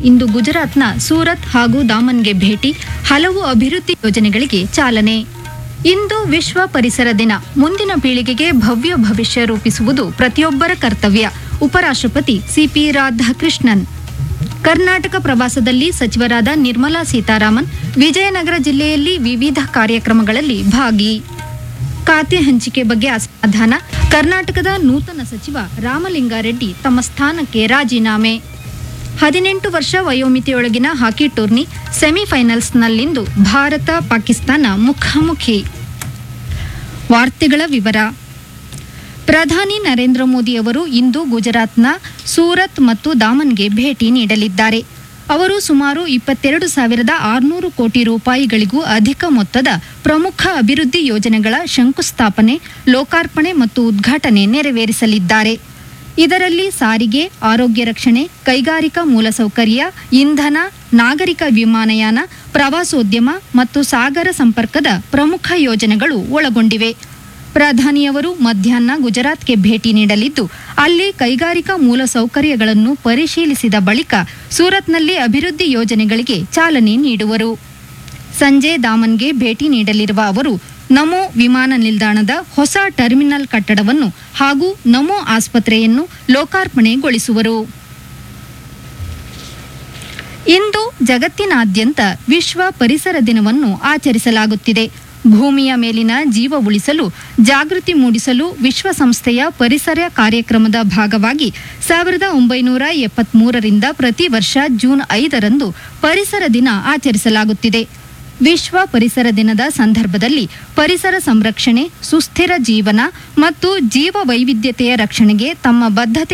ಇಂದು ಗುಜರಾತ್ನ ಸೂರತ್ ಹಾಗೂ ದಾಮನ್ಗೆ ಭೇಟಿ ಹಲವು ಅಭಿವೃದ್ಧಿ ಯೋಜನೆಗಳಿಗೆ ಚಾಲನೆ ಇಂದು ವಿಶ್ವ ಪರಿಸರ ದಿನ ಮುಂದಿನ ಪೀಳಿಗೆಗೆ ಭವ್ಯ ಭವಿಷ್ಯ ರೂಪಿಸುವುದು ಪ್ರತಿಯೊಬ್ಬರ ಕರ್ತವ್ಯ ಉಪರಾಷ್ಟ್ರಪತಿ ಸಿಪಿ ರಾಧಾಕೃಷ್ಣನ್ ಕರ್ನಾಟಕ ಪ್ರವಾಸದಲ್ಲಿ ಸಚಿವರಾದ ನಿರ್ಮಲಾ ಸೀತಾರಾಮನ್ ವಿಜಯನಗರ ಜಿಲ್ಲೆಯಲ್ಲಿ ವಿವಿಧ ಕಾರ್ಯಕ್ರಮಗಳಲ್ಲಿ ಭಾಗಿ ಖಾತೆ ಹಂಚಿಕೆ ಬಗ್ಗೆ ಅಸಮಾಧಾನ ಕರ್ನಾಟಕದ ನೂತನ ಸಚಿವ ರಾಮಲಿಂಗಾರೆಡ್ಡಿ ತಮ್ಮ ಸ್ಥಾನಕ್ಕೆ ರಾಜೀನಾಮೆ ಹದಿನೆಂಟು ವರ್ಷ ವಯೋಮಿತಿಯೊಳಗಿನ ಹಾಕಿ ಟೂರ್ನಿ ಸೆಮಿಫೈನಲ್ಸ್ನಲ್ಲಿಂದು ಭಾರತ ಪಾಕಿಸ್ತಾನ ಮುಖಾಮುಖಿ ವಾರ್ತೆಗಳ ವಿವರ ಪ್ರಧಾನಿ ನರೇಂದ್ರ ಮೋದಿ ಅವರು ಇಂದು ಗುಜರಾತ್ನ ಸೂರತ್ ಮತ್ತು ದಾಮನ್ಗೆ ಭೇಟಿ ನೀಡಲಿದ್ದಾರೆ ಅವರು ಸುಮಾರು ಇಪ್ಪತ್ತೆರಡು ಸಾವಿರದ ಆರುನೂರು ಕೋಟಿ ರೂಪಾಯಿಗಳಿಗೂ ಅಧಿಕ ಮೊತ್ತದ ಪ್ರಮುಖ ಅಭಿವೃದ್ಧಿ ಯೋಜನೆಗಳ ಶಂಕುಸ್ಥಾಪನೆ ಲೋಕಾರ್ಪಣೆ ಮತ್ತು ಉದ್ಘಾಟನೆ ನೆರವೇರಿಸಲಿದ್ದಾರೆ ಇದರಲ್ಲಿ ಸಾರಿಗೆ ಆರೋಗ್ಯ ರಕ್ಷಣೆ ಕೈಗಾರಿಕಾ ಮೂಲಸೌಕರ್ಯ ಇಂಧನ ನಾಗರಿಕ ವಿಮಾನಯಾನ ಪ್ರವಾಸೋದ್ಯಮ ಮತ್ತು ಸಾಗರ ಸಂಪರ್ಕದ ಪ್ರಮುಖ ಯೋಜನೆಗಳು ಒಳಗೊಂಡಿವೆ ಪ್ರಧಾನಿಯವರು ಮಧ್ಯಾಹ್ನ ಗುಜರಾತ್ಗೆ ಭೇಟಿ ನೀಡಲಿದ್ದು ಅಲ್ಲಿ ಕೈಗಾರಿಕಾ ಮೂಲಸೌಕರ್ಯಗಳನ್ನು ಪರಿಶೀಲಿಸಿದ ಬಳಿಕ ಸೂರತ್ನಲ್ಲಿ ಅಭಿವೃದ್ಧಿ ಯೋಜನೆಗಳಿಗೆ ಚಾಲನೆ ನೀಡುವರು ಸಂಜೆ ದಾಮನ್ಗೆ ಭೇಟಿ ನೀಡಲಿರುವ ಅವರು ನಮೋ ವಿಮಾನ ನಿಲ್ದಾಣದ ಹೊಸ ಟರ್ಮಿನಲ್ ಕಟ್ಟಡವನ್ನು ಹಾಗೂ ನಮೋ ಆಸ್ಪತ್ರೆಯನ್ನು ಲೋಕಾರ್ಪಣೆಗೊಳಿಸುವರು ಇಂದು ಜಗತ್ತಿನಾದ್ಯಂತ ವಿಶ್ವ ಪರಿಸರ ದಿನವನ್ನು ಆಚರಿಸಲಾಗುತ್ತಿದೆ ಭೂಮಿಯ ಮೇಲಿನ ಜೀವ ಉಳಿಸಲು ಜಾಗೃತಿ ಮೂಡಿಸಲು ವಿಶ್ವಸಂಸ್ಥೆಯ ಪರಿಸರ ಕಾರ್ಯಕ್ರಮದ ಭಾಗವಾಗಿ ಸಾವಿರದ ಒಂಬೈನೂರ ಎಪ್ಪತ್ಮೂರರಿಂದ ಪ್ರತಿ ವರ್ಷ ಜೂನ್ ಐದರಂದು ಪರಿಸರ ದಿನ ಆಚರಿಸಲಾಗುತ್ತಿದೆ ವಿಶ್ವ ಪರಿಸರ ದಿನದ ಸಂದರ್ಭದಲ್ಲಿ ಪರಿಸರ ಸಂರಕ್ಷಣೆ ಸುಸ್ಥಿರ ಜೀವನ ಮತ್ತು ಜೀವ ವೈವಿಧ್ಯತೆಯ ರಕ್ಷಣೆಗೆ ತಮ್ಮ ಬದ್ಧತೆ